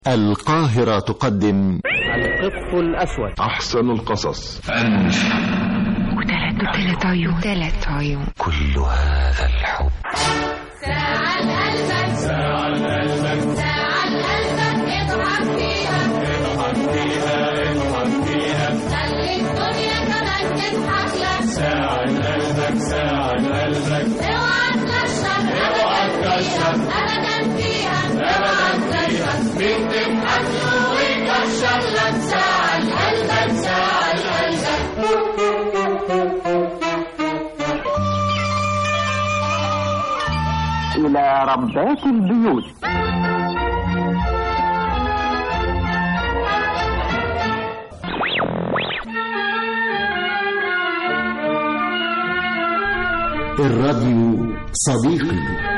القاهرة تقدم القط الأسود أحسن القصص وثلاث وثلاث عيون ثلاث عيون كل هذا الحب ساعة قلبك ساعة قلبك ساعة قلبك اضحك فيها اضحك فيها اضحك فيها خلي الدنيا كمان تضحك لك ساعة قلبك ساعة قلبك اوعى تكشف اوعى تكشف ابدا فيها اوعى تكشف مين تضحك له ويكشف لك ساعة قلبك ساعة قلبك إلى ربات البيوت الراديو صديقي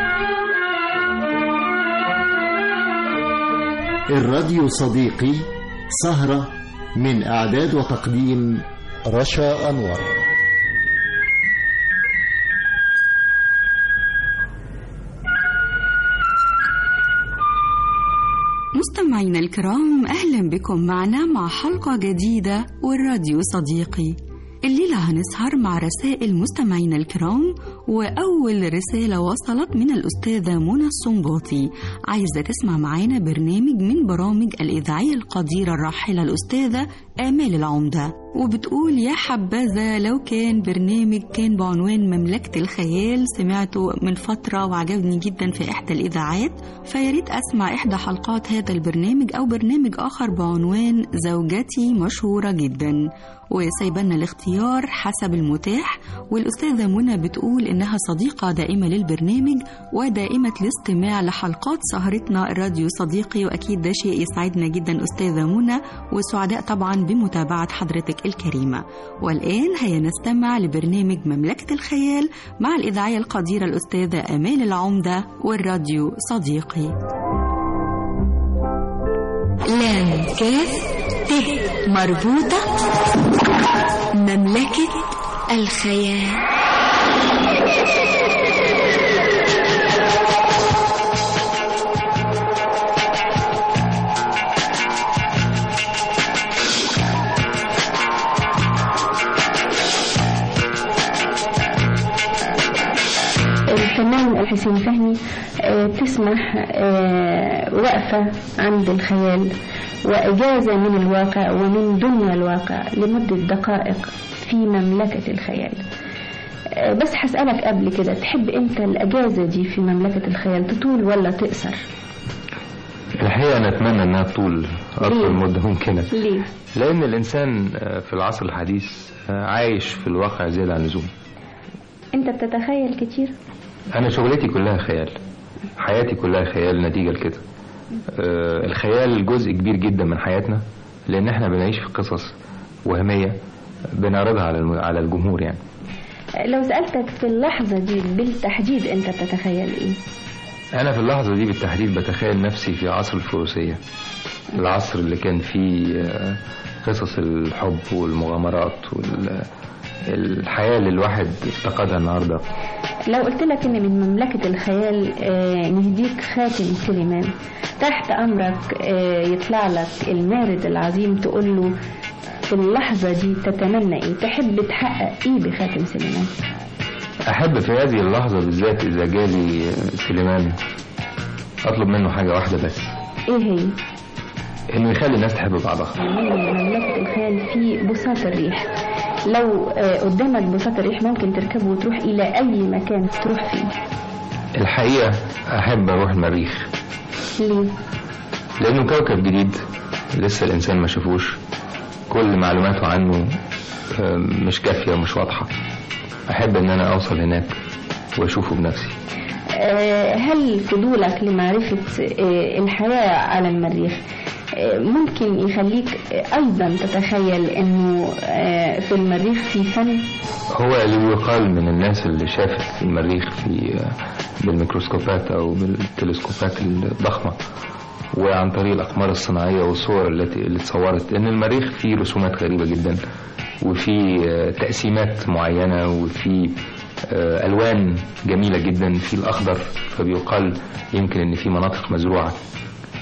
الراديو صديقي سهرة من إعداد وتقديم رشا أنور مستمعينا الكرام أهلا بكم معنا مع حلقة جديدة والراديو صديقي الليلة هنسهر مع رسائل مستمعينا الكرام وأول رسالة وصلت من الأستاذة منى الصنباطي عايزة تسمع معانا برنامج من برامج الإذاعية القديرة الراحلة الأستاذة آمال العمدة وبتقول يا حبذا لو كان برنامج كان بعنوان مملكة الخيال سمعته من فترة وعجبني جدا في إحدى الإذاعات فياريت أسمع إحدى حلقات هذا البرنامج أو برنامج آخر بعنوان زوجتي مشهورة جدا وسايبنا الاختيار حسب المتاح والأستاذة منى بتقول إنها صديقة دائمة للبرنامج ودائمة الاستماع لحلقات سهرتنا الراديو صديقي وأكيد ده شيء يسعدنا جدا أستاذة منى وسعداء طبعا بمتابعة حضرتك الكريمة والآن هيا نستمع لبرنامج مملكة الخيال مع الإذاعية القديرة الأستاذة أمال العمدة والراديو صديقي لام كاف ت مربوطة مملكة الخيال الفنان الحسين فهمي آه، تسمح آه، وقفة عند الخيال وإجازة من الواقع ومن دنيا الواقع لمدة دقائق في مملكة الخيال آه، بس هسألك قبل كده تحب أنت الأجازة دي في مملكة الخيال تطول ولا تقصر؟ الحقيقة أنا أتمنى إنها تطول ليه؟ أطول مدة ممكنة ليه؟ لأن الإنسان آه، في العصر الحديث آه، عايش في الواقع زيادة عن اللزوم أنت بتتخيل كتير؟ أنا شغلتي كلها خيال حياتي كلها خيال نتيجة لكده آه، الخيال جزء كبير جدا من حياتنا لأن إحنا بنعيش في قصص وهمية بنعرضها على الم- على الجمهور يعني آه، لو سألتك في اللحظة دي بالتحديد أنت بتتخيل إيه؟ أنا في اللحظة دي بالتحديد بتخيل نفسي في عصر الفروسية العصر اللي كان فيه آه، قصص الحب والمغامرات والحياة اللي الواحد افتقدها النهاردة لو قلت لك ان من مملكة الخيال آه، نهديك خاتم سليمان تحت امرك آه، يطلع لك المارد العظيم تقول له في اللحظة دي تتمنى ايه تحب تحقق ايه بخاتم سليمان أحب في هذه اللحظة بالذات إذا جالي سليمان أطلب منه حاجة واحدة بس ايه هي إنه يخلي الناس تحب بعضها من مملكة الخيال في بساط الريح لو آه، قدامك بساط الريح ممكن تركبه وتروح الى اي مكان تروح فيه الحقيقة أحب أروح المريخ ليه لأنه كوكب جديد لسه الإنسان ما شافوش كل معلوماته عنه آه، مش كافية ومش واضحة أحب إن أنا أوصل هناك وأشوفه بنفسي آه، هل فضولك لمعرفة آه، الحياة على المريخ آه، ممكن يخليك آه، أيضا تتخيل أنه آه، في المريخ في فن هو اللي يقال من الناس اللي شافت المريخ في بالميكروسكوبات او بالتلسكوبات الضخمه وعن طريق الاقمار الصناعيه والصور التي اللي اتصورت ان المريخ فيه رسومات غريبه جدا وفي تقسيمات معينه وفي آه، الوان جميله جدا في الاخضر فبيقال يمكن ان في مناطق مزروعه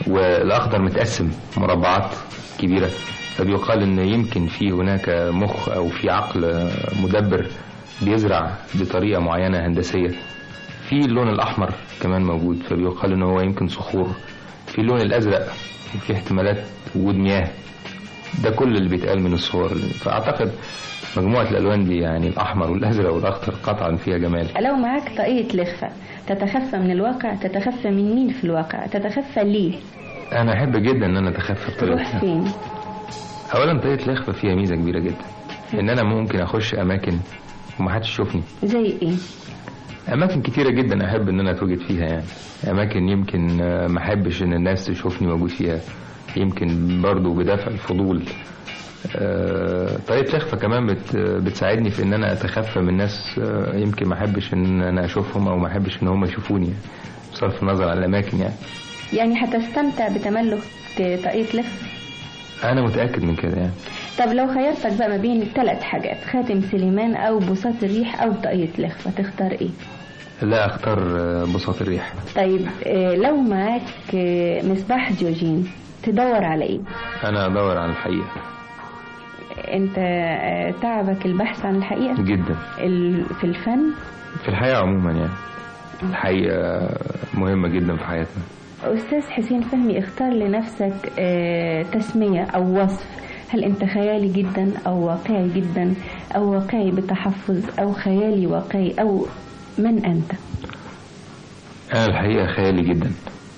والاخضر متقسم مربعات كبيره فبيقال ان يمكن في هناك مخ او في عقل مدبر بيزرع بطريقه معينه هندسيه في اللون الاحمر كمان موجود فبيقال ان هو يمكن صخور في اللون الازرق وفي احتمالات وجود مياه ده كل اللي بيتقال من الصور فاعتقد مجموعه الالوان دي يعني الاحمر والازرق والاخضر قطعا فيها جمال لو معاك طاقية لخفة تتخفى من الواقع تتخفى من مين في الواقع تتخفى ليه انا احب جدا ان انا اتخفى تروح بطريقه فين اولا طريقه الاخفاء فيها ميزه كبيره جدا ان انا ممكن اخش اماكن ومحدش يشوفني زي ايه اماكن كتيره جدا احب ان انا اتواجد فيها يعني اماكن يمكن آه، ما احبش ان الناس تشوفني موجود فيها يمكن برضو بدافع الفضول آه، طريقه الاخفاء كمان بت بتساعدني في ان انا اتخفى من ناس آه، يمكن ما احبش ان انا اشوفهم او ما احبش ان هم يشوفوني يعني بصرف النظر عن الاماكن يعني يعني هتستمتع بتملك طاقية لخفة انا متاكد من كده يعني طب لو خيرتك بقى ما بين ثلاث حاجات خاتم سليمان او بساط الريح او طاقية لخفة تختار ايه لا اختار آه، بساط الريح طيب آه، لو معاك آه، مصباح ديوجين تدور على ايه انا ادور على الحقيقه انت آه، تعبك البحث عن الحقيقة جدا ال- في الفن في الحقيقه عموما يعني الحقيقه مهمه جدا في حياتنا أستاذ حسين فهمي اختار لنفسك آه، تسمية أو وصف هل أنت خيالي جدا أو واقعي جدا أو واقعي بتحفظ أو خيالي واقعي أو من أنت انا الحقيقه خيالي جدا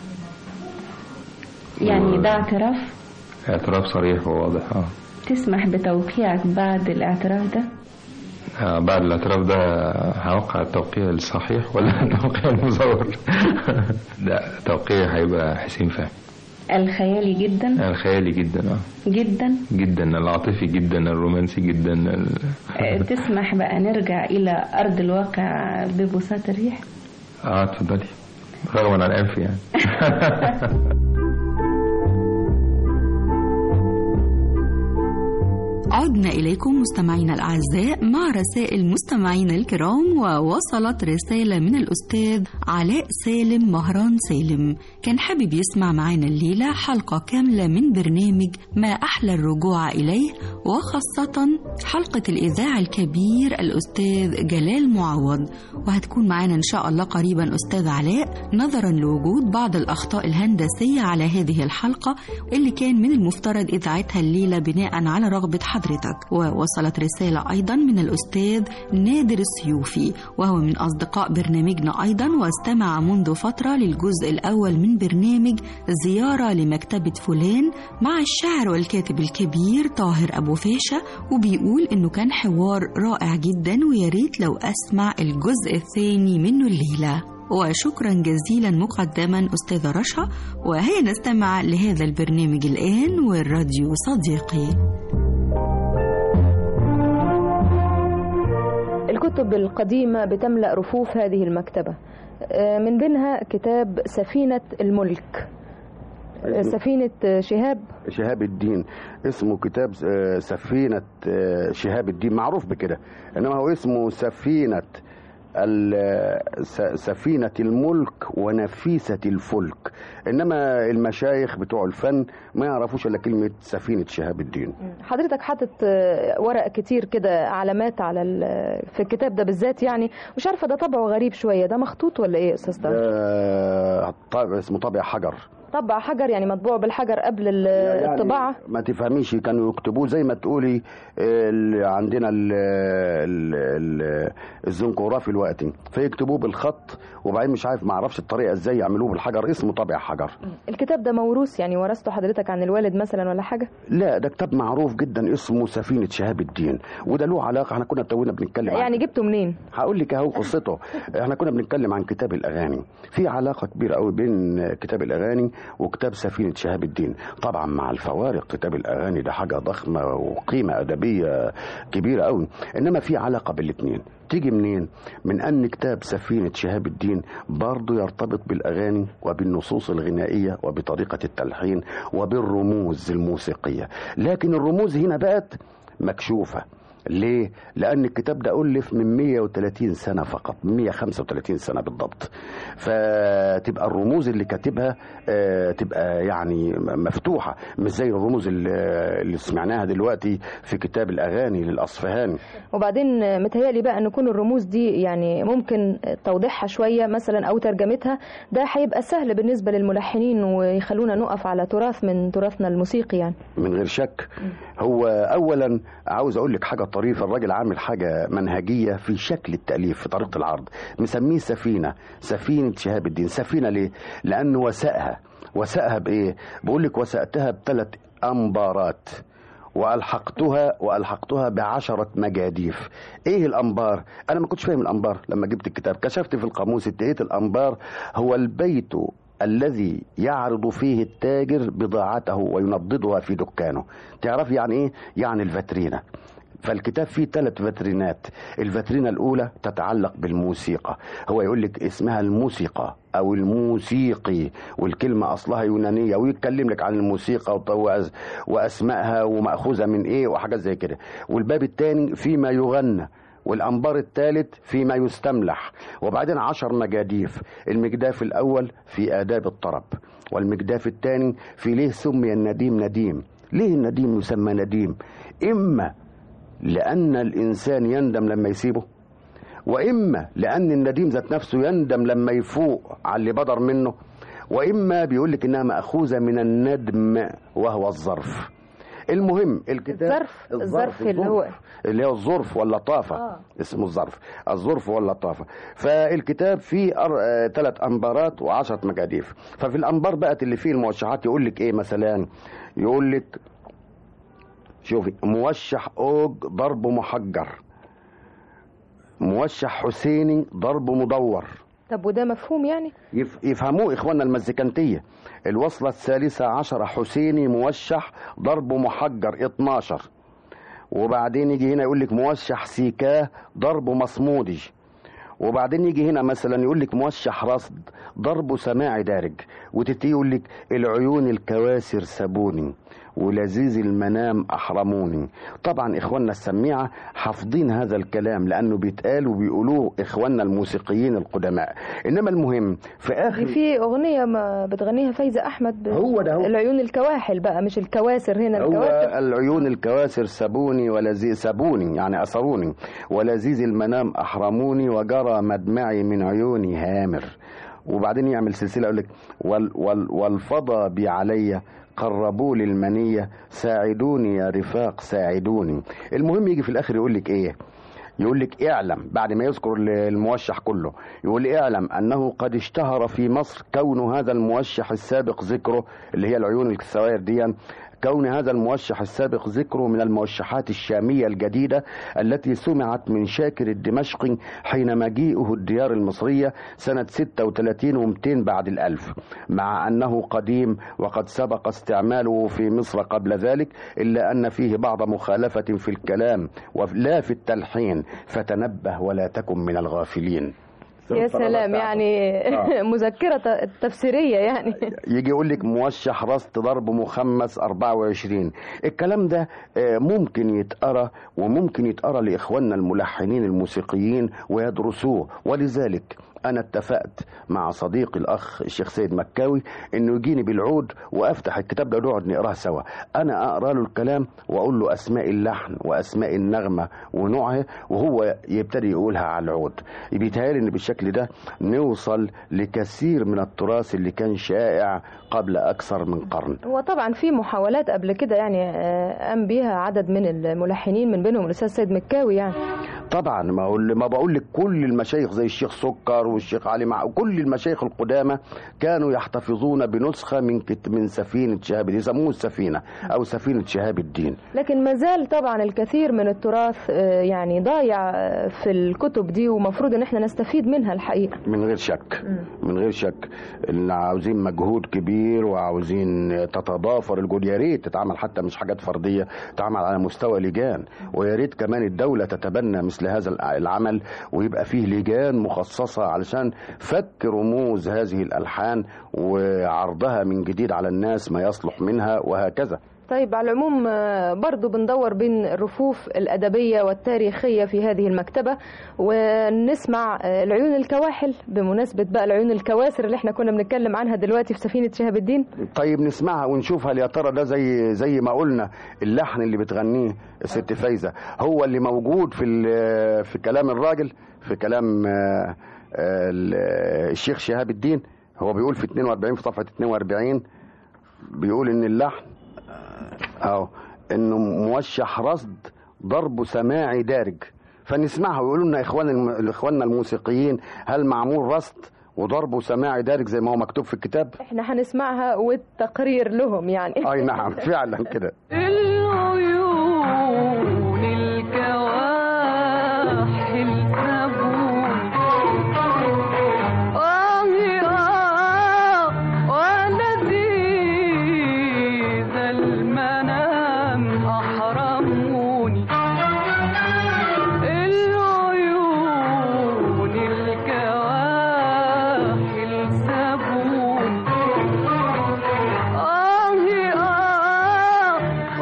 يعني ده اعتراف اعتراف صريح وواضح اه تسمح بتوقيعك بعد الاعتراف ده آه، بعد الاعتراف ده هوقع التوقيع الصحيح ولا التوقيع المزور لا توقيع هيبقى حسين فهمي الخيالي جدا انا الخيالي جدا اه جدا جدا العاطفي جدا الرومانسي جدا ال... آه، تسمح بقى نرجع إلى أرض الواقع ببساط الريح اه اتفضلي رغما عن انفي يعني عدنا إليكم مستمعينا الأعزاء مع رسائل مستمعينا الكرام ووصلت رسالة من الأستاذ علاء سالم مهران سالم كان حابب يسمع معانا الليلة حلقة كاملة من برنامج ما أحلى الرجوع إليه وخاصة حلقة الإذاعة الكبير الأستاذ جلال معوض وهتكون معانا إن شاء الله قريبا أستاذ علاء نظرا لوجود بعض الأخطاء الهندسية على هذه الحلقة اللي كان من المفترض إذاعتها الليلة بناء على رغبة حضرتك ووصلت رسالة أيضا من الأستاذ نادر السيوفي وهو من أصدقاء برنامجنا أيضا واستمع منذ فترة للجزء الأول من برنامج زيارة لمكتبة فلان مع الشاعر والكاتب الكبير طاهر أبو فاشا وبيقول إنه كان حوار رائع جدا ويا ريت لو أسمع الجزء الثاني منه الليلة وشكرا جزيلا مقدما أستاذة رشا وهيا نستمع لهذا البرنامج الآن والراديو صديقي الكتب القديمة بتملأ رفوف هذه المكتبة آه، من بينها كتاب سفينة الملك آه، سفينة آه، شهاب شهاب الدين اسمه كتاب آه، سفينة آه، شهاب الدين معروف بكده انما هو اسمه سفينة ال- س- سفينة الملك ونفيسة الفلك انما المشايخ بتوع الفن ما يعرفوش الا كلمة سفينة شهاب الدين حضرتك حاطط آه، ورق كتير كده علامات على ال- في الكتاب ده بالذات يعني مش عارفة ده طبعه غريب شوية ده مخطوط ولا ايه يا استاذ طارق؟ ده طابع اسمه طابع حجر طبع حجر يعني مطبوع بالحجر قبل ال- يعني الطباعة ما تفهميش كانوا يكتبوه زي ما تقولي ال- عندنا ال ال ال الزنقورافي الوقتي فيكتبوه بالخط وبعدين مش عارف ما اعرفش الطريقه ازاي يعملوه بالحجر اسمه طابع حجر الكتاب ده موروث يعني ورثته حضرتك عن الوالد مثلا ولا حاجة؟ لا ده كتاب معروف جدا اسمه سفينه شهاب الدين وده له علاقه احنا كنا تونا بنتكلم عن يعني جبته منين؟ هقول لك اهو قصته احنا كنا بنتكلم عن كتاب الاغاني في علاقه كبيره قوي بين كتاب الاغاني وكتاب سفينه شهاب الدين طبعا مع الفوارق كتاب الاغاني ده حاجه ضخمه وقيمه ادبيه كبيره قوي انما في علاقه بالاثنين تيجي منين من ان كتاب سفينه شهاب الدين برضه يرتبط بالاغاني وبالنصوص الغنائيه وبطريقه التلحين وبالرموز الموسيقيه لكن الرموز هنا بقت مكشوفه ليه؟ لأن الكتاب ده ألف من 130 سنة فقط 135 سنة بالضبط فتبقى الرموز اللي كاتبها آه، تبقى يعني مفتوحة مش زي الرموز اللي اللي سمعناها دلوقتي في كتاب الأغاني للأصفهاني وبعدين متهيألي بقى ان كون الرموز دي يعني ممكن توضيحها شوية مثلا او ترجمتها ده هيبقى سهل بالنسبة للملحنين ويخلونا نقف على تراث من تراثنا الموسيقي يعني من غير شك هو اولا عاوز اقول لك حاجه طريفه الراجل عامل حاجه منهجيه في شكل التاليف في طريقه العرض مسميه سفينه سفينه شهاب الدين سفينه ليه لانه وسقها وسقها بايه بقول لك وسقتها بثلاث انبارات والحقتها والحقتها بعشرة مجاديف ايه الانبار انا ما كنتش فاهم الانبار لما جبت الكتاب كشفت في القاموس اتقيت الانبار هو البيت الذي يعرض فيه التاجر بضاعته وينضدها في دكانه تعرف يعني ايه يعني الفاترينه فالكتاب فيه ثلاث فاترينات الفاترينة الأولى تتعلق بالموسيقى هو يقول لك اسمها الموسيقى أو الموسيقي والكلمة أصلها يونانية ويتكلم لك عن الموسيقى وط- وأسمائها ومأخوذة من إيه وحاجات زي كده والباب الثاني فيما يغنى والأنبار الثالث فيما يستملح وبعدين عشر مجاديف المجداف الأول في آداب الطرب والمجداف الثاني في ليه سمي النديم نديم ليه النديم يسمى نديم إما لأن الإنسان يندم لما يسيبه وإما لأن النديم ذات نفسه يندم لما يفوق على اللي بدر منه وإما بيقول لك إنها مأخوذة من الندم وهو الظرف المهم الكتاب الظرف الظرف اللي هو اللي هو الظرف واللطافة آه. اسمه الظرف الظرف واللطافة فالكتاب فيه ثلاث أنبارات وعشرة مجاديف ففي الأنبار بقت اللي فيه الموشحات يقول لك إيه مثلا يقول لك شوفي موشح أوج ضرب محجر موشح حسيني ضرب مدور طب وده مفهوم يعني يف- يفهموه إخواننا المزيكانتية الوصلة الثالثة عشرة حسيني موشح ضرب محجر 12 وبعدين يجي هنا يقول لك موشح سيكاه ضرب مصمودي وبعدين يجي هنا مثلا يقول لك موشح رصد ضرب سماعي دارج وتتي يقول لك العيون الكواسر سابوني ولذيذ المنام احرموني طبعا اخواننا السميعه حافظين هذا الكلام لانه بيتقال وبيقولوه اخواننا الموسيقيين القدماء انما المهم في دي اخر في اغنيه ما بتغنيها فايزه احمد ب- هو ده هو. العيون الكواحل بقى مش الكواسر هنا هو الكواسر العيون الكواسر سبوني ولذيذ سبوني يعني أسروني ولذيذ المنام أحرموني وجرى مدمعي من عيوني هامر وبعدين يعمل سلسلة يقول لك وال وال والفضى بي علي قربوا لي المنية ساعدوني يا رفاق ساعدوني المهم يجي في الآخر يقول لك إيه يقول لك اعلم بعد ما يذكر الموشح كله يقول اعلم انه قد اشتهر في مصر كون هذا الموشح السابق ذكره اللي هي العيون السوائر دي كون هذا الموشح السابق ذكره من الموشحات الشامية الجديدة التي سمعت من شاكر الدمشقي حين مجيئه الديار المصرية سنة 36 و200 بعد الألف مع أنه قديم وقد سبق استعماله في مصر قبل ذلك إلا أن فيه بعض مخالفة في الكلام ولا في التلحين فتنبه ولا تكن من الغافلين يا سلام يعني آه. مذكره ت- تفسيريه يعني يجي يقول لك موشح رصد ضرب مخمس 24 الكلام ده آه، ممكن يتقرا وممكن يتقرا لاخواننا الملحنين الموسيقيين ويدرسوه ولذلك انا اتفقت مع صديقي الاخ الشيخ سيد مكاوي انه يجيني بالعود وافتح الكتاب ده ونقعد نقراه سوا انا اقرا له الكلام واقول له اسماء اللحن واسماء النغمه ونوعها وهو يبتدي يقولها على العود بيتهيألي ان بالشكل ده نوصل لكثير من التراث اللي كان شائع قبل اكثر من قرن هو طبعا في محاولات قبل كده يعني آه، قام بيها عدد من الملحنين من بينهم الاستاذ سيد مكاوي يعني طبعا ما اقول ما بقول لك كل المشايخ زي الشيخ سكر والشيخ علي مع كل المشايخ القدامى كانوا يحتفظون بنسخه من كت من سفينه شهاب الدين يسموه السفينه او سفينه شهاب الدين لكن ما زال طبعا الكثير من التراث آه، يعني ضايع آه، في الكتب دي ومفروض ان احنا نستفيد منها الحقيقه من غير شك من غير شك إن عاوزين مجهود كبير وعاوزين تتضافر الجهود يا ريت تتعمل حتى مش حاجات فرديه تتعمل على مستوى لجان ويا ريت كمان الدوله تتبنى مثل هذا العمل ويبقى فيه لجان مخصصه علشان فك رموز هذه الالحان وعرضها من جديد على الناس ما يصلح منها وهكذا طيب على العموم آه، برضو بندور بين الرفوف الأدبية والتاريخية في هذه المكتبة ونسمع آه، العيون الكواحل بمناسبة بقى العيون الكواسر اللي احنا كنا بنتكلم عنها دلوقتي في سفينة شهاب الدين طيب نسمعها ونشوف هل يا ترى ده زي زي ما قلنا اللحن اللي بتغنيه الست فايزه هو اللي موجود في ال- في كلام الراجل في كلام آه، آه، ال- الشيخ شهاب الدين هو بيقول في 42 في صفحه 42 بيقول ان اللحن اهو انه موشح رصد ضرب سماعي دارج فنسمعها ويقولوا لنا اخوان الم... اخواننا الموسيقيين هل معمول رصد وضرب سماعي دارج زي ما هو مكتوب في الكتاب احنا هنسمعها والتقرير لهم يعني اي نعم فعلا كده العيون الكواحل سابون آه آه ولذيذ المنام أحرموني العيون الكواحل سابون آه آه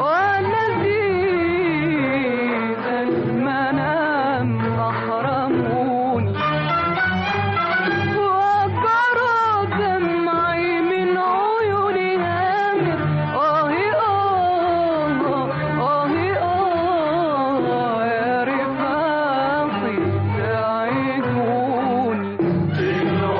ولذيذ المنام أحرموني وجرى دمعي من عيوني هامر آه آه آه آه يا رفاقي ساعدوني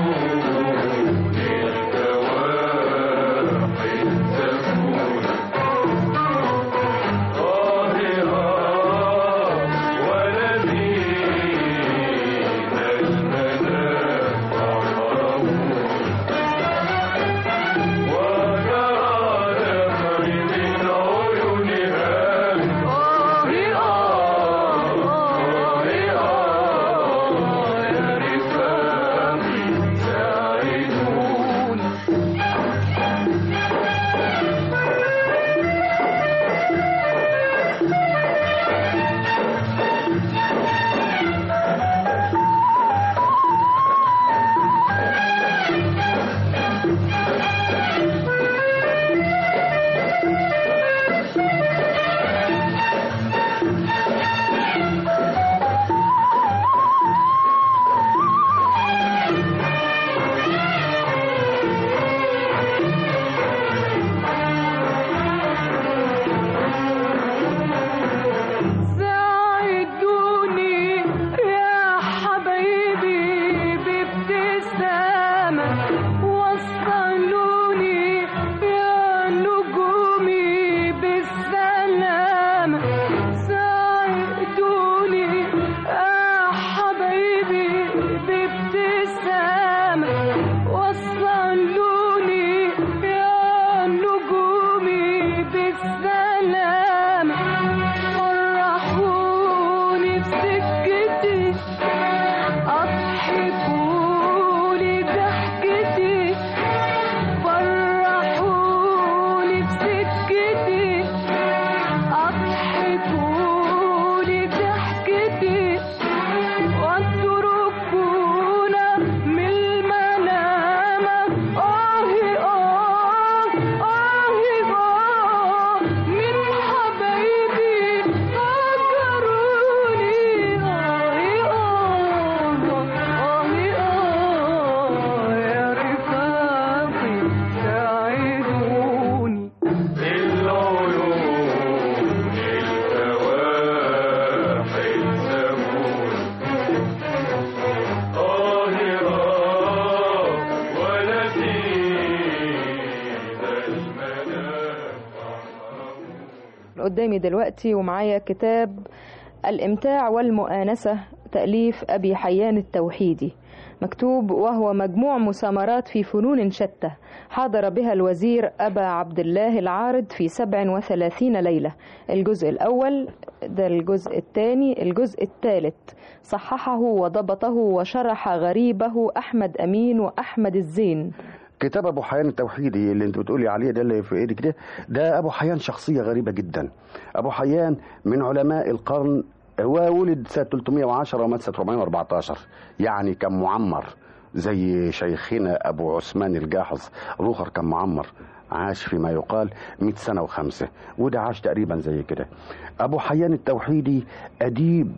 ساعدوني يا حبايبي بابتسامة وصلوني يا نجومي بالسلامة ساعدوني يا حبايبي بابتسامة وصلوني يا نجومي بالسلامة فرحوني بسكتي أضحكولي ضحكتي فرحوني بسكتي أضحكولي ضحكتي واتركونا من المنامة آه آه آه آه من حبايبي فكروني آه آه آه آه يا رفاقي ساعدوني قدامي دلوقتي ومعايا كتاب الإمتاع والمؤانسة تأليف أبي حيان التوحيدي مكتوب وهو مجموع مسامرات في فنون شتى حضر بها الوزير أبا عبد الله العارض في 37 ليلة الجزء الأول ده الجزء الثاني الجزء الثالث صححه وضبطه وشرح غريبه أحمد أمين وأحمد الزين كتاب ابو حيان التوحيدي اللي انت بتقولي عليه ده اللي في ايدك ده ده ابو حيان شخصيه غريبه جدا ابو حيان من علماء القرن هو ولد سنه 310 ومات سنه 414 يعني كان معمر زي شيخنا ابو عثمان الجاحظ روخر كان معمر عاش فيما يقال 100 سنة وخمسة وده عاش تقريبا زي كده أبو حيان التوحيدي أديب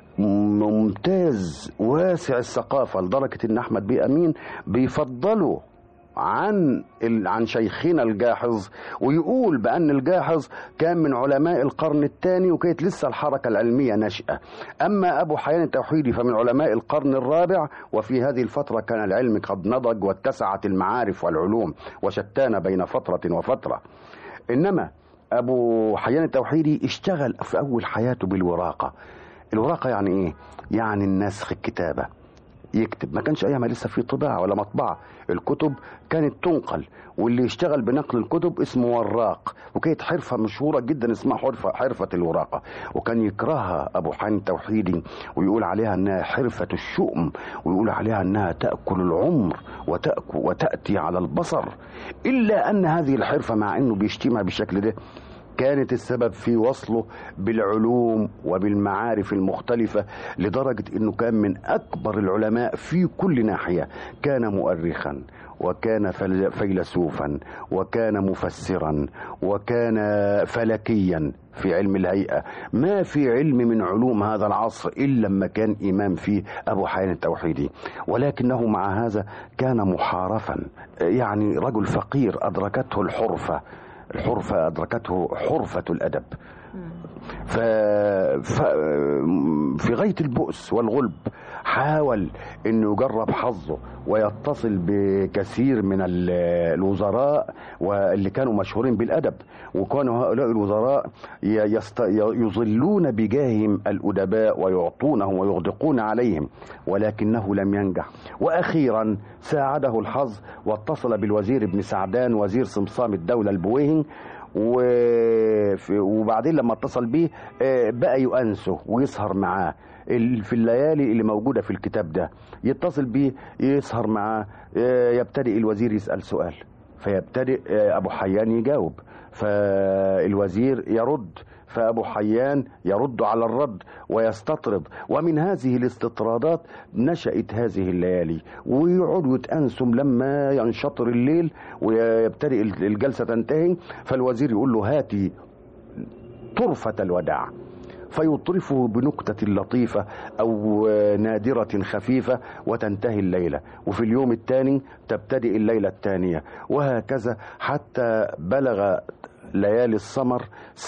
ممتاز واسع الثقافة لدرجة إن أحمد بيه أمين بيفضله عن ال- عن شيخنا الجاحظ ويقول بأن الجاحظ كان من علماء القرن الثاني وكانت لسه الحركة العلمية ناشئة أما أبو حيان التوحيدي فمن علماء القرن الرابع وفي هذه الفترة كان العلم قد نضج واتسعت المعارف والعلوم وشتان بين فترة وفترة إنما أبو حيان التوحيدي اشتغل في أول حياته بالوراقة الوراقة يعني إيه؟ يعني النسخ الكتابة يكتب ما كانش ايامها لسه في طباعه ولا مطبعه الكتب كانت تنقل واللي يشتغل بنقل الكتب اسمه وراق وكانت حرفه مشهوره جدا اسمها حرفه حرفه الوراقه وكان يكرهها ابو حان التوحيدي ويقول عليها انها حرفه الشؤم ويقول عليها انها تاكل العمر وتأكل وتاتي على البصر الا ان هذه الحرفه مع انه بيشتمها بالشكل ده كانت السبب في وصله بالعلوم وبالمعارف المختلفة لدرجة أنه كان من أكبر العلماء في كل ناحية كان مؤرخا وكان فل- فيلسوفا وكان مفسرا وكان فلكيا في علم الهيئة ما في علم من علوم هذا العصر إلا لما كان إمام فيه أبو حيان التوحيدي ولكنه مع هذا كان محارفا يعني رجل فقير أدركته الحرفة الحرفة أدركته حرفة الأدب ف... ف... في غاية البؤس والغلب حاول انه يجرب حظه ويتصل بكثير من ال- الوزراء واللي كانوا مشهورين بالادب وكانوا هؤلاء الوزراء ي- يست... يظلون بجاههم الادباء ويعطونهم ويغدقون عليهم ولكنه لم ينجح واخيرا ساعده الحظ واتصل بالوزير ابن سعدان وزير صمصام الدوله البويهن وف- وبعدين لما اتصل بيه آه، بقى يؤنسه ويسهر معاه ال- في الليالي اللي موجودة في الكتاب ده يتصل بيه يسهر معاه آه، يبتدئ الوزير يسأل سؤال فيبتدئ آه، أبو حيان يجاوب فالوزير يرد فأبو حيان يرد على الرد ويستطرد ومن هذه الاستطرادات نشأت هذه الليالي ويقعدوا يتأنسم لما ينشطر الليل ويبتدئ الجلسة تنتهي فالوزير يقول له هاتي طرفة الوداع فيطرفه بنكتة لطيفة أو نادرة خفيفة وتنتهي الليلة وفي اليوم الثاني تبتدئ الليلة الثانية وهكذا حتى بلغ ليالي السمر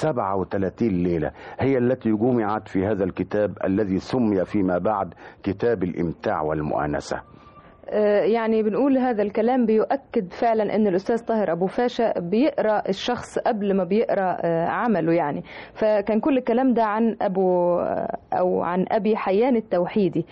37 ليلة هي التي جمعت في هذا الكتاب الذي سمي فيما بعد كتاب الإمتاع والمؤانسة آه، يعني بنقول هذا الكلام بيؤكد فعلا ان الاستاذ طاهر ابو فاشا بيقرا الشخص قبل ما بيقرا آه، عمله يعني فكان كل الكلام ده عن ابو آه، او عن ابي حيان التوحيدي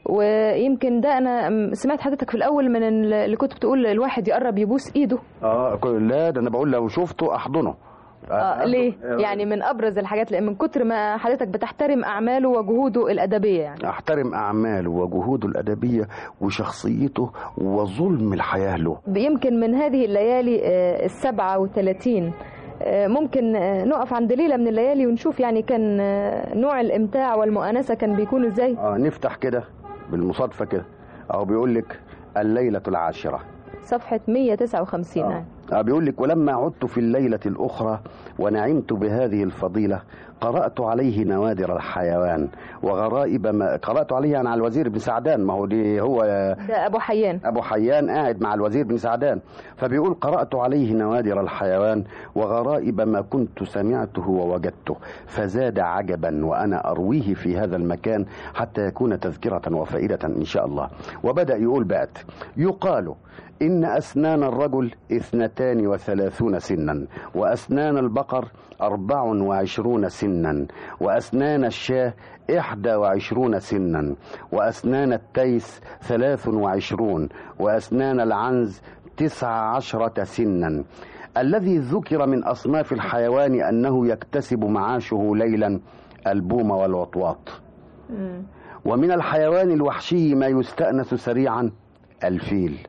ويمكن ده انا م- سمعت حضرتك في الاول من ال- اللي كنت بتقول الواحد يقرب يبوس ايده اه كل- لا ده انا بقول لو شفته احضنه آه ليه يعني من ابرز الحاجات لان من كتر ما حضرتك بتحترم اعماله وجهوده الادبيه يعني احترم اعماله وجهوده الادبيه وشخصيته وظلم الحياه له يمكن من هذه الليالي آه، السبعة وثلاثين آه، ممكن آه، نقف عند ليلة من الليالي ونشوف يعني كان آه، نوع الإمتاع والمؤانسة كان بيكون إزاي اه نفتح كده بالمصادفه كده اهو بيقول لك الليله العاشره صفحة 159 نعم. آه بيقول لك ولما عدت في الليله الاخرى ونعمت بهذه الفضيله قرات عليه نوادر الحيوان وغرائب ما قرات عليه يعني على الوزير بن سعدان ما هو دي هو ده أبو حيان أبو حيان قاعد مع الوزير بن سعدان فبيقول قرأت عليه نوادر الحيوان وغرائب ما كنت سمعته ووجدته فزاد عجبا وأنا أرويه في هذا المكان حتى يكون تذكرة وفائدة إن شاء الله وبدأ يقول بقت يقال إن أسنان الرجل اثنتان وثلاثون سنا وأسنان البقر أربع وعشرون سنا وأسنان الشاه إحدى وعشرون سنا وأسنان التيس ثلاث وعشرون وأسنان العنز تسع عشرة سنا الذي ذكر من أصناف الحيوان أنه يكتسب معاشه ليلا البوم والوطواط ومن الحيوان الوحشي ما يستأنس سريعا الفيل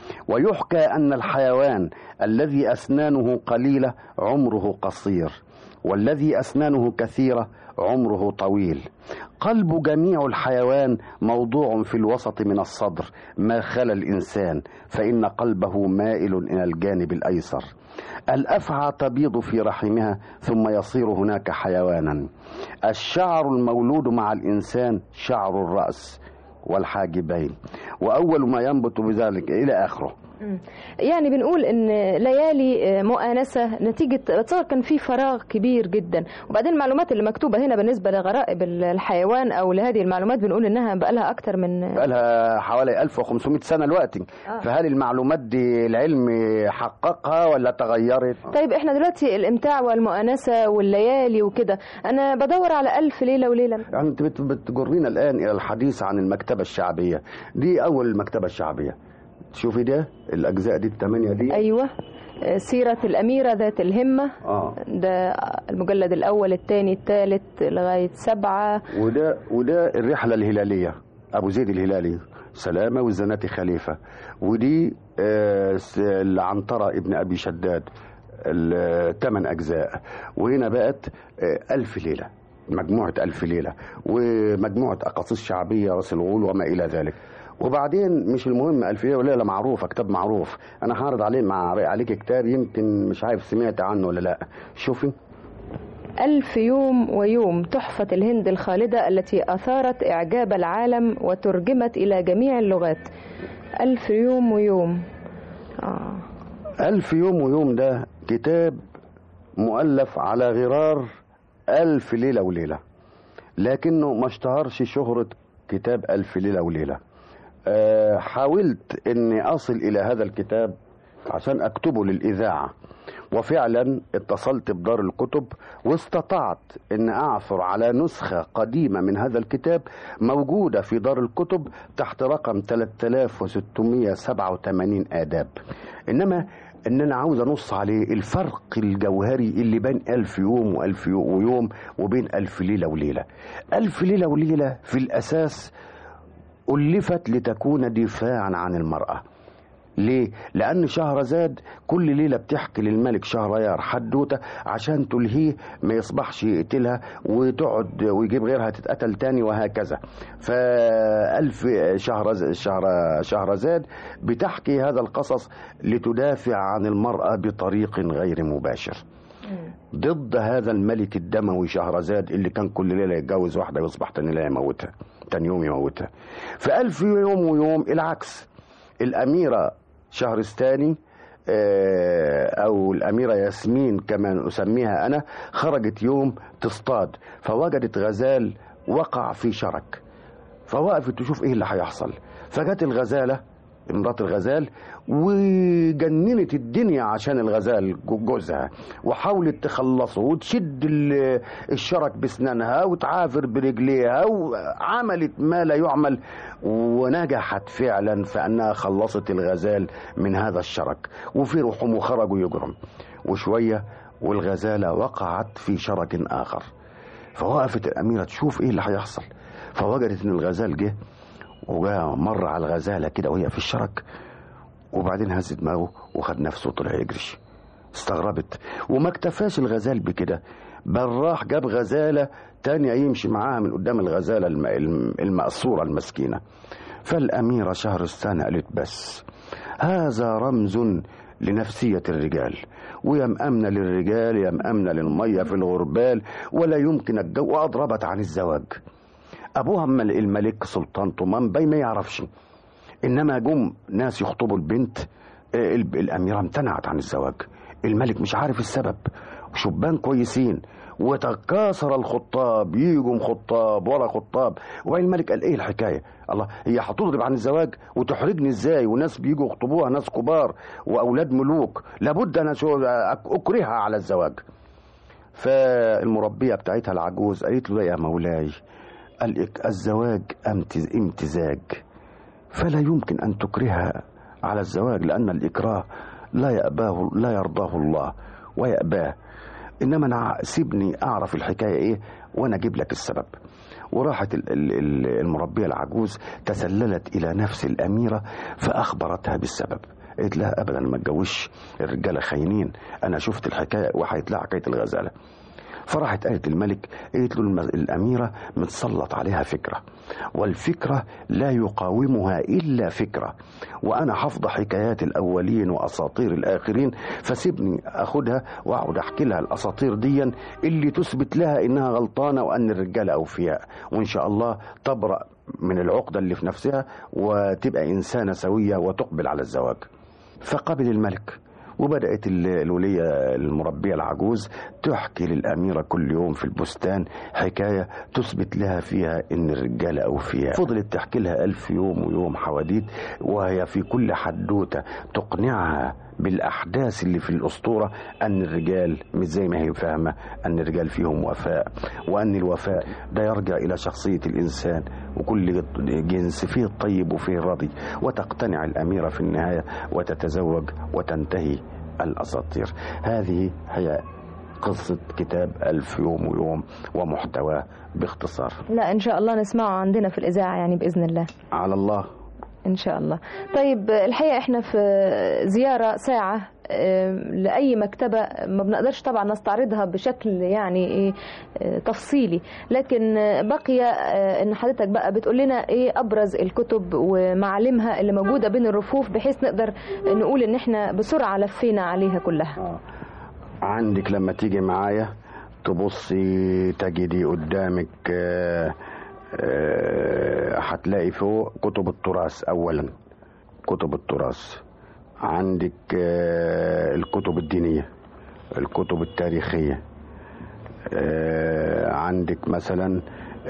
ويحكى أن الحيوان الذي أسنانه قليلة عمره قصير والذي أسنانه كثيرة عمره طويل قلب جميع الحيوان موضوع في الوسط من الصدر ما خلا الإنسان فإن قلبه مائل إلى الجانب الأيسر الأفعى تبيض في رحمها ثم يصير هناك حيوانا الشعر المولود مع الإنسان شعر الرأس والحاجبين وأول ما ينبت بذلك إلى آخره يعني بنقول ان ليالي مؤانسه نتيجه بتصور كان في فراغ كبير جدا وبعدين المعلومات اللي مكتوبه هنا بالنسبه لغرائب الحيوان او لهذه المعلومات بنقول انها بقى لها اكتر من بقى لها حوالي 1500 سنة دلوقتي آه. فهل المعلومات دي العلم حققها ولا تغيرت طيب احنا دلوقتي الامتاع والمؤانسه والليالي وكده انا بدور على ألف ليله وليله يعني انت بت- بتجرينا الآن إلى الحديث عن المكتبة الشعبية دي أول المكتبة الشعبية شوفي ده الأجزاء دي الثمانية دي ايوه سيرة الأميرة ذات الهمة آه. ده المجلد الأول الثاني الثالث لغاية سبعة وده وده الرحلة الهلالية أبو زيد الهلالي سلامة والزناتي خليفة ودي آه، س- العنترة ابن أبي شداد الثمان أجزاء وهنا بقت آه، ألف ليلة مجموعة ألف ليلة ومجموعة أقاصيص شعبية راس الغول وما إلى ذلك وبعدين مش المهم ألف ليلة وليلة معروفة كتاب معروف أنا هعرض عليه مع عليك كتاب يمكن مش عارف سمعت عنه ولا لا شوفي ألف يوم ويوم تحفة الهند الخالدة التي أثارت إعجاب العالم وترجمت إلى جميع اللغات ألف يوم ويوم آه. ألف يوم ويوم ده كتاب مؤلف على غرار ألف ليلة وليلة لكنه ما اشتهرش شهرة كتاب ألف ليلة وليلة أه حاولت أني أصل إلى هذا الكتاب عشان أكتبه للإذاعة وفعلا اتصلت بدار الكتب واستطعت ان اعثر على نسخة قديمة من هذا الكتاب موجودة في دار الكتب تحت رقم 3687 آداب إنما إن أنا عاوز أنص عليه الفرق الجوهري اللي بين ألف يوم وألف يو- ويوم وبين ألف ليلة وليلة ألف ليلة وليلة في الأساس ألفت لتكون دفاعا عن المرأة ليه؟ لأن شهرزاد كل ليلة بتحكي للملك شهريار حدوتة عشان تلهيه ما يصبحش يقتلها وتقعد ويجيب غيرها تتقتل تاني وهكذا فألف شهرز شهر شهرزاد بتحكي هذا القصص لتدافع عن المرأة بطريق غير مباشر ضد هذا الملك الدموي شهرزاد اللي كان كل ليلة يتجوز واحدة ويصبح تاني ليلة يموتها تاني يوم يموتها في ألف يوم ويوم العكس الأميرة شهرستاني آه، أو الأميرة ياسمين كما أسميها أنا خرجت يوم تصطاد فوجدت غزال وقع في شرك فوقفت تشوف إيه اللي هيحصل فجت الغزالة مرات الغزال وجننت الدنيا عشان الغزال جو- جوزها وحاولت تخلصه وتشد ال- الشرك بسنانها وتعافر برجليها وعملت ما لا يعمل ونجحت فعلا في انها خلصت الغزال من هذا الشرك وفرحوا وخرجوا يجرم وشويه والغزاله وقعت في شرك اخر فوقفت الاميره تشوف ايه اللي هيحصل فوجدت ان الغزال جه وجاء مر على الغزاله كده وهي في الشرك وبعدين هز دماغه وخد نفسه وطلع يجري استغربت وما اكتفاش الغزال بكده بل راح جاب غزالة تانية يمشي معاها من قدام الغزالة الم- الم- المأسورة المسكينة فالأميرة شهرستان قالت بس هذا رمز لنفسية الرجال ويا مأمنة للرجال يا مأمنة للمية في الغربال ولا يمكن الجو وأضربت عن الزواج أبوها مل- الملك سلطان طمان باي ما يعرفش انما جم ناس يخطبوا البنت آه، الب- الاميره امتنعت عن الزواج الملك مش عارف السبب شبان كويسين وتكاثر الخطاب يجوا خطاب ورا خطاب وبعدين الملك قال ايه الحكايه الله هي هتضرب عن الزواج وتحرجني ازاي وناس بيجوا يخطبوها ناس كبار واولاد ملوك لابد انا شو أك- اكرهها على الزواج فالمربيه بتاعتها العجوز قالت له يا مولاي الإك- الزواج امتز- امتزاج فلا يمكن أن تكرهها على الزواج لأن الإكراه لا يأباه لا يرضاه الله ويأباه إنما أنا سيبني أعرف الحكاية إيه وأنا أجيب لك السبب وراحت ال- ال- ال- المربية العجوز تسللت إلى نفس الأميرة فأخبرتها بالسبب قالت لها ابدا ما اتجوزش الرجاله خاينين انا شفت الحكايه وحكيت لها حكايه الغزاله فراحت قالت للملك قالت له الم- الأميرة متسلط عليها فكرة والفكرة لا يقاومها إلا فكرة وأنا حافظ حكايات الأولين وأساطير الآخرين فسيبني أخدها وأقعد أحكي لها الأساطير ديا اللي تثبت لها إنها غلطانة وأن الرجال أوفياء وإن شاء الله تبرأ من العقدة اللي في نفسها وتبقى إنسانة سوية وتقبل على الزواج فقبل الملك وبدأت ال- الولية المربية العجوز تحكي للأميرة كل يوم في البستان حكاية تثبت لها فيها إن الرجالة أوفياء فضلت تحكي لها ألف يوم ويوم حواديت وهي في كل حدوتة تقنعها بالأحداث اللي في الأسطورة أن الرجال مش زي ما هي فاهمة أن الرجال فيهم وفاء وأن الوفاء ده يرجع إلى شخصية الإنسان وكل جنس فيه الطيب وفيه الرضي وتقتنع الأميرة في النهاية وتتزوج وتنتهي الأساطير هذه هي قصة كتاب ألف يوم ويوم ومحتواه باختصار لا ان شاء الله نسمعه عندنا في الاذاعه يعني باذن الله على الله ان شاء الله طيب الحقيقه احنا في زياره ساعه آه، لاي مكتبه ما بنقدرش طبعا نستعرضها بشكل يعني ايه آه، تفصيلي لكن آه، بقي آه، ان حضرتك بقى بتقول لنا ايه ابرز الكتب ومعالمها اللي موجوده بين الرفوف بحيث نقدر نقول ان احنا بسرعه لفينا عليها كلها عندك لما تيجي معايا تبصي تجدي قدامك آه، آه، هتلاقي فوق كتب التراث اولا كتب التراث عندك آه، الكتب الدينية الكتب التاريخية آه، عندك مثلا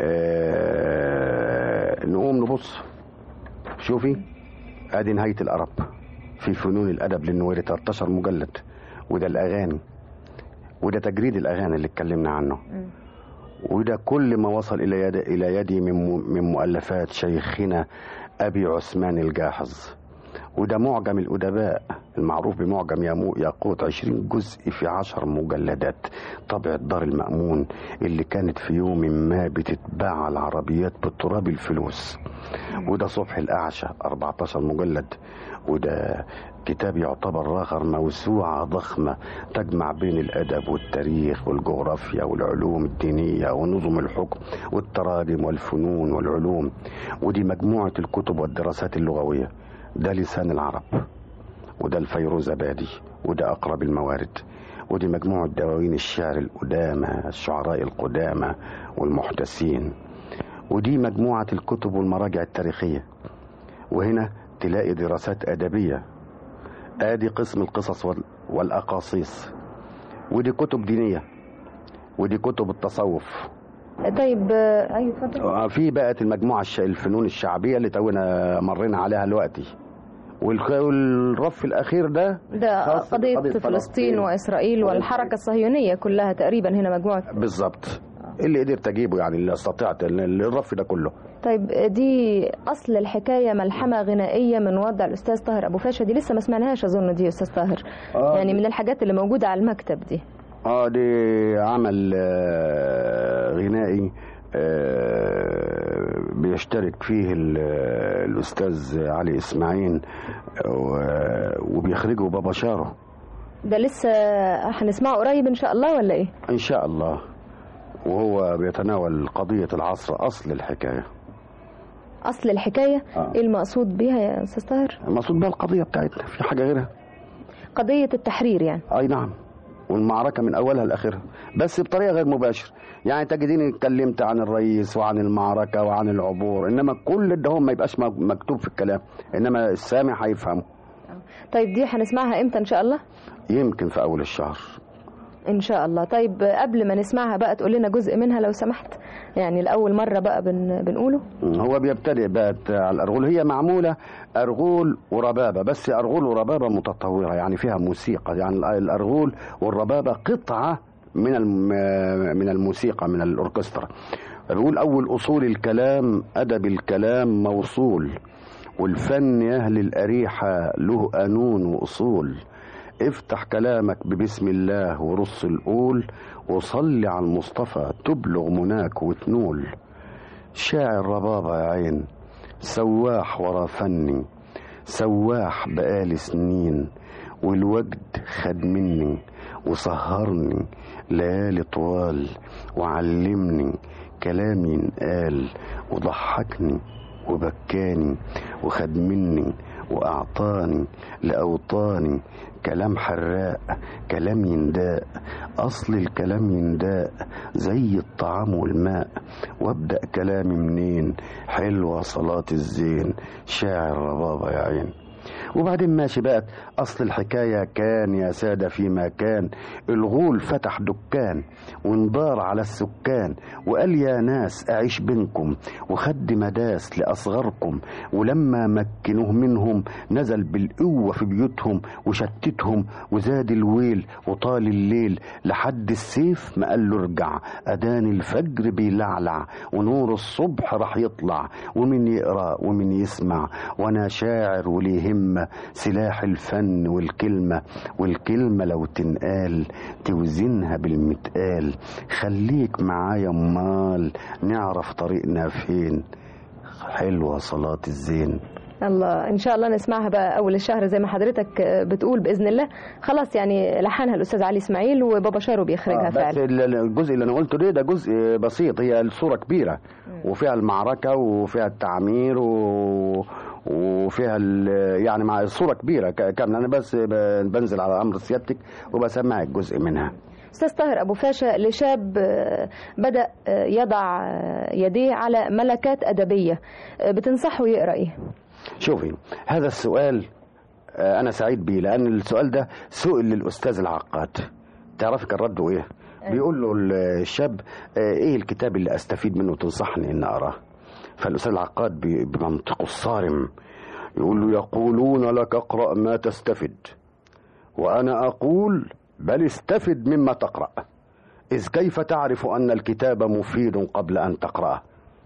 آه، نقوم نبص شوفي ادي نهاية الأرب في فنون الأدب للنويري 13 مجلد وده الأغاني وده تجريد الأغاني اللي اتكلمنا عنه وده كل ما وصل إلى يد إلى يدي من م- من مؤلفات شيخنا أبي عثمان الجاحظ وده معجم الأدباء المعروف بمعجم يامو- ياقوت عشرين جزء في عشر مجلدات طبع الدار المأمون اللي كانت في يوم ما بتتباع على العربيات بالتراب الفلوس وده صبح الأعشى 14 مجلد وده كتاب يعتبر راغر موسوعة ضخمة تجمع بين الأدب والتاريخ والجغرافيا والعلوم الدينية ونظم الحكم والتراجم والفنون والعلوم ودي مجموعة الكتب والدراسات اللغوية ده لسان العرب وده الفيروزبادي وده أقرب الموارد ودي مجموعة دواوين الشعر القدامى الشعراء القدامى والمحدثين ودي مجموعة الكتب والمراجع التاريخية وهنا تلاقي دراسات أدبية آدي قسم القصص وال- والأقاصيص ودي كتب دينية ودي كتب التصوف طيب آه، ايوه اتفضل في بقت المجموعة الش- الفنون الشعبية اللي تونا مرينا عليها دلوقتي والخ- والرف الأخير ده ده خاص قضية بقضية فلسطين فلسطين. وإسرائيل والحركة الصهيونية كلها تقريبا هنا مجموعة بالظبط اللي قدرت أجيبه يعني اللي استطعت ال- الرف ده كله طيب دي أصل الحكاية ملحمة غنائية من وضع الأستاذ طاهر أبو فاشا دي لسه ما سمعناهاش أظن دي يا أستاذ طاهر آه، يعني دي- من الحاجات اللي موجودة على المكتب دي اه دي عمل آه، غنائي آه، بيشترك فيه ال- الأستاذ علي إسماعيل و- وبيخرجه بابا شارو ده لسه هنسمعه قريب إن شاء الله ولا إيه؟ إن شاء الله وهو بيتناول قضية العصر أصل الحكاية أصل الحكاية آه. إيه المقصود بيها يا أستاذ طاهر؟ المقصود بقى القضية بتاعتنا في حاجة غيرها قضية التحرير يعني اي نعم والمعركة من أولها لآخرها بس بطريقة غير مباشرة يعني تجديني اتكلمت عن الرئيس وعن المعركة وعن العبور إنما كل ده ما يبقاش مك- مكتوب في الكلام إنما السامع هيفهمه طيب دي هنسمعها إمتى إن شاء الله؟ يمكن في أول الشهر إن شاء الله طيب قبل ما نسمعها بقى تقول لنا جزء منها لو سمحت يعني لأول مرة بقى بن... بنقوله هو بيبتدئ بقى على الأرغول هي معمولة أرغول وربابة بس أرغول وربابة متطورة يعني فيها موسيقى يعني الأرغول والربابة قطعة من الم- من الموسيقى من الأوركسترا بيقول أول أصول الكلام أدب الكلام موصول والفن يا أهل الأريحة له قانون وأصول افتح كلامك ببسم الله ورص القول وصلي على المصطفى تبلغ مناك وتنول شاعر ربابة يا عين سواح ورا فني سواح بقالي سنين والوجد خد مني وسهرني ليالي طوال وعلمني كلام ينقال وضحكني وبكاني وخد مني وأعطاني لأوطاني كلام حراق كلام ينداء أصل الكلام ينداء زي الطعام والماء وابدأ كلامي منين حلوة صلاة الزين شاعر ربابة يا عين وبعدين ماشي بقى أصل الحكاية كان يا سادة فيما كان الغول فتح دكان وانضار على السكان وقال يا ناس أعيش بينكم وخد مداس لأصغركم ولما مكنوه منهم نزل بالقوة في بيوتهم وشتتهم وزاد الويل وطال الليل لحد السيف ما قال له ارجع أدان الفجر بيلعلع ونور الصبح راح يطلع ومن يقرأ ومن يسمع وأنا شاعر وليه همة سلاح الفن والكلمة والكلمة لو تنقال توزنها بالمتقال خليك معايا امال نعرف طريقنا فين حلوة صلاة الزين الله ان شاء الله نسمعها بقى اول الشهر زي ما حضرتك بتقول باذن الله خلاص يعني لحنها الاستاذ علي اسماعيل وبابا شارو بيخرجها آه، بس فعلا ال- الجزء اللي انا قلته ده ده جزء بسيط هي الصورة كبيرة وفيها المعركة وفيها التعمير و... وفيها ال- يعني مع الصورة كبيرة ك- كاملة انا بس ب- بنزل على امر سيادتك وبسمعك جزء منها استاذ طاهر ابو فاشا لشاب آه، بدا آه، يضع آه، يديه على ملكات ادبيه آه، بتنصحه يقرا ايه شوفي هذا السؤال آه، انا سعيد بيه لان السؤال ده سئل للاستاذ العقاد تعرفي كان رده ايه بيقول له الشاب آه، ايه الكتاب اللي استفيد منه تنصحني ان اقراه فالاستاذ العقاد بي- بمنطقه الصارم يقول له يقولون لك اقرا ما تستفد وانا اقول بل استفد مما تقرا اذ كيف تعرف ان الكتاب مفيد قبل ان تقراه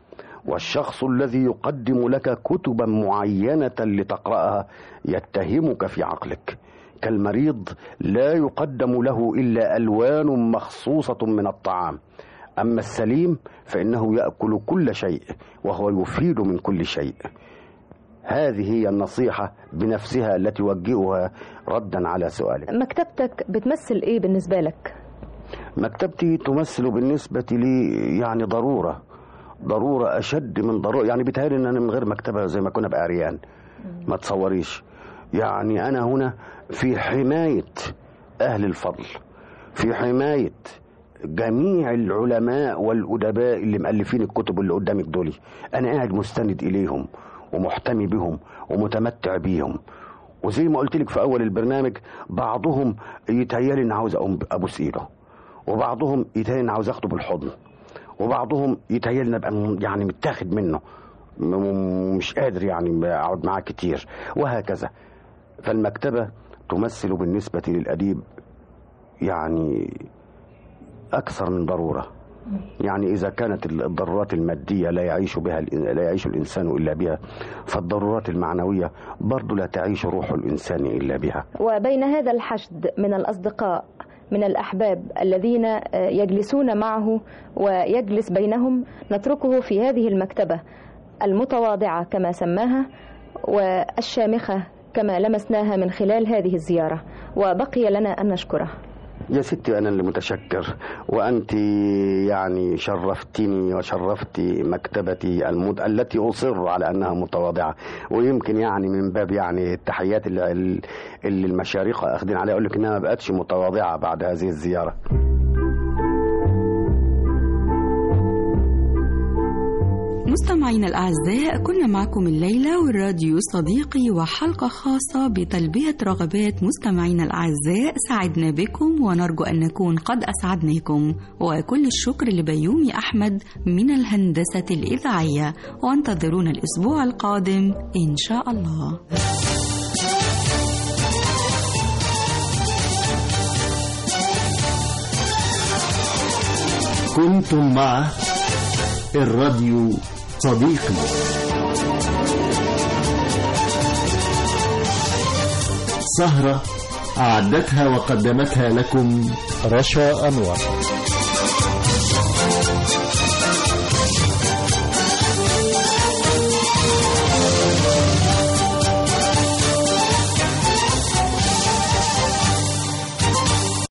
والشخص الذي يقدم لك كتبا معينه لتقراها يتهمك في عقلك كالمريض لا يقدم له الا الوان مخصوصه من الطعام اما السليم فانه ياكل كل شيء وهو يفيد من كل شيء هذه هي النصيحه بنفسها التي اوجهها ردا على سؤالك مكتبتك بتمثل ايه بالنسبه لك مكتبتي تمثل بالنسبة لي يعني ضرورة ضرورة أشد من ضرورة يعني بيتهيألي إن أنا من غير مكتبة زي ما كنا بعريان ما تصوريش يعني أنا هنا في حماية أهل الفضل في حماية جميع العلماء والأدباء اللي مؤلفين الكتب اللي قدامك دول أنا قاعد مستند إليهم ومحتمي بهم ومتمتع بيهم وزي ما قلت لك في أول البرنامج بعضهم يتهيألي إن عاوز أقوم أبوس إيده وبعضهم يتهيألي إن عاوز أخده بالحضن وبعضهم يتهيألي إن أبقى م- يعني متاخد منه م- م- مش قادر يعني أقعد معاه كتير وهكذا فالمكتبة تمثل بالنسبة للأديب يعني أكثر من ضرورة يعني إذا كانت الضرورات المادية لا يعيش بها الإن- لا يعيش الإنسان إلا بها فالضرورات المعنوية برضو لا تعيش روح الإنسان إلا بها وبين هذا الحشد من الأصدقاء من الأحباب الذين آه، يجلسون معه ويجلس بينهم نتركه في هذه المكتبة المتواضعة كما سماها والشامخة كما لمسناها من خلال هذه الزيارة وبقي لنا أن نشكره يا ستي أنا اللي متشكر وأنت يعني شرفتني وشرفت مكتبتي المد... التي أصر على أنها متواضعة ويمكن يعني من باب يعني التحيات اللي, اللي المشارقة أخذين عليها أقول لك إنها ما بقتش متواضعة بعد هذه الزيارة مستمعينا الأعزاء كنا معكم الليلة والراديو صديقي وحلقة خاصة بتلبية رغبات مستمعينا الأعزاء سعدنا بكم ونرجو أن نكون قد أسعدناكم وكل الشكر لبيومي أحمد من الهندسة الإذاعية وانتظرونا الأسبوع القادم إن شاء الله كنتم مع الراديو صديقي سهرة أعدتها وقدمتها لكم رشا أنور